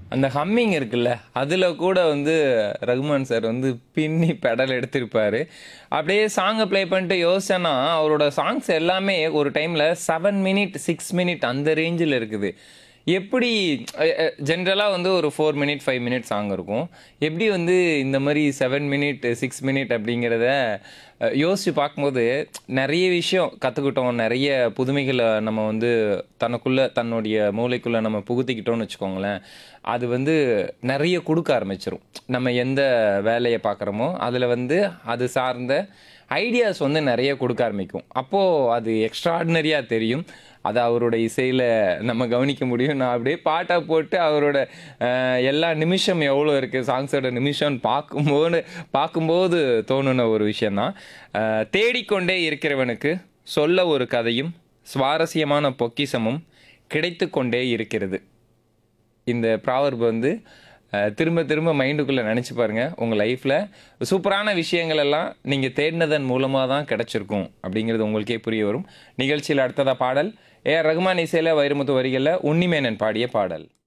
அந்த ஹம்மிங் இருக்குல்ல அதில் கூட வந்து ரகுமான் சார் வந்து பின்னி பெடல் எடுத்திருப்பாரு அப்படியே சாங்கை ப்ளே பண்ணிட்டு யோசிச்சேன்னா அவரோட சாங்ஸ் எல்லாமே ஒரு டைமில் செவன் மினிட் சிக்ஸ் மினிட் அந்த ரேஞ்சில் இருக்குது எப்படி ஜென்ரலாக வந்து ஒரு four minute five minute song இருக்கும் எப்படி வந்து இந்த மாதிரி செவன் மினிட் சிக்ஸ் மினிட் அப்படிங்கிறத அஹ், யோசிச்சு பார்க்கும்போது நிறைய விஷயம் கற்றுக்கிட்டோம் நிறைய புதுமைகளை நம்ம வந்து தனக்குள்ள தன்னுடைய மூளைக்குள்ளே நம்ம புகுத்திக்கிட்டோம்னு வச்சுக்கோங்களேன் அது வந்து நிறைய கொடுக்க ஆரம்பிச்சிரும் நம்ம எந்த வேலையை பார்க்குறோமோ அதில் வந்து அது சார்ந்த ஐடியாஸ் வந்து நிறைய கொடுக்க ஆரம்பிக்கும் அப்போது அது எக்ஸ்ட்ராடினரியாக தெரியும் அதை அவரோட இசையில் நம்ம கவனிக்க முடியும் நான் அப்படியே பாட்டாக போட்டு அவரோட அஹ், எல்லா நிமிஷம் எவ்வளோ இருக்குது சாங்ஸோட நிமிஷம்னு பார்க்கும்போது பார்க்கும்போது தோணுன ஒரு விஷயந்தான் அஹ், தேடிக்கொண்டே இருக்கிறவனுக்கு சொல்ல ஒரு கதையும் சுவாரஸ்யமான பொக்கிஷமும் கிடைத்து கொண்டே இருக்கிறது இந்த ப்ராவர்ப் வந்து அஹ், திரும்ப திரும்ப மைண்டுக்குள்ளே நினச்சி பாருங்கள் உங்கள் லைஃப்பில் சூப்பரான விஷயங்கள் எல்லாம் நீங்கள் தேடினதன் மூலமாக தான் கிடச்சிருக்கும் அப்படிங்கிறது உங்களுக்கே புரிய வரும் நிகழ்ச்சியில் அடுத்ததா பாடல் ஏ ரகுமான் இசையில் வைரமுத்து வரிகளில் உன்னிமேனன் பாடிய பாடல்